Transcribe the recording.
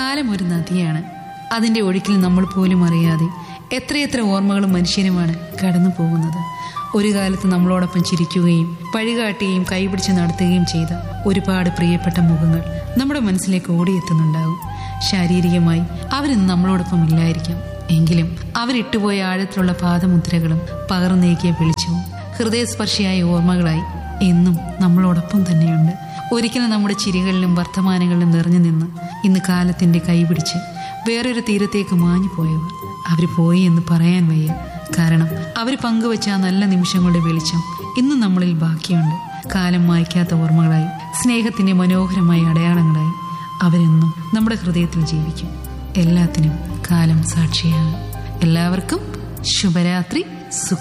കാലം ഒരു നദിയാണ് അതിന്റെ ഒഴുക്കിൽ നമ്മൾ പോലും അറിയാതെ എത്രയെത്ര ഓർമ്മകളും മനുഷ്യനുമാണ് കടന്നു പോകുന്നത് ഒരു കാലത്ത് നമ്മളോടൊപ്പം ചിരിക്കുകയും വഴികാട്ടുകയും കൈപിടിച്ച് നടത്തുകയും ചെയ്ത ഒരുപാട് പ്രിയപ്പെട്ട മുഖങ്ങൾ നമ്മുടെ മനസ്സിലേക്ക് ഓടിയെത്തുന്നുണ്ടാവും ശാരീരികമായി അവരിന്ന് നമ്മളോടൊപ്പം ഇല്ലായിരിക്കാം എങ്കിലും അവരിട്ടുപോയ ആഴത്തിലുള്ള പാദമുദ്രകളും പകർന്നേക്കിയ വെളിച്ചവും ഹൃദയസ്പർശിയായ ഓർമ്മകളായി എന്നും നമ്മളോടൊപ്പം തന്നെയുണ്ട് ഒരിക്കലും നമ്മുടെ ചിരികളിലും വർത്തമാനങ്ങളിലും നിറഞ്ഞു നിന്ന് ഇന്ന് കാലത്തിന്റെ കൈപിടിച്ച് വേറൊരു തീരത്തേക്ക് മാഞ്ഞു പോയവർ അവർ പോയി എന്ന് പറയാൻ വയ്യ കാരണം അവർ പങ്കുവച്ച ആ നല്ല നിമിഷങ്ങളുടെ വെളിച്ചം ഇന്നും നമ്മളിൽ ബാക്കിയുണ്ട് കാലം മായ്ക്കാത്ത ഓർമ്മകളായി സ്നേഹത്തിന്റെ മനോഹരമായ അടയാളങ്ങളായി അവരെന്നും നമ്മുടെ ഹൃദയത്തിൽ ജീവിക്കും എല്ലാത്തിനും കാലം സാക്ഷിയാകും എല്ലാവർക്കും ശുഭരാത്രി സുഖ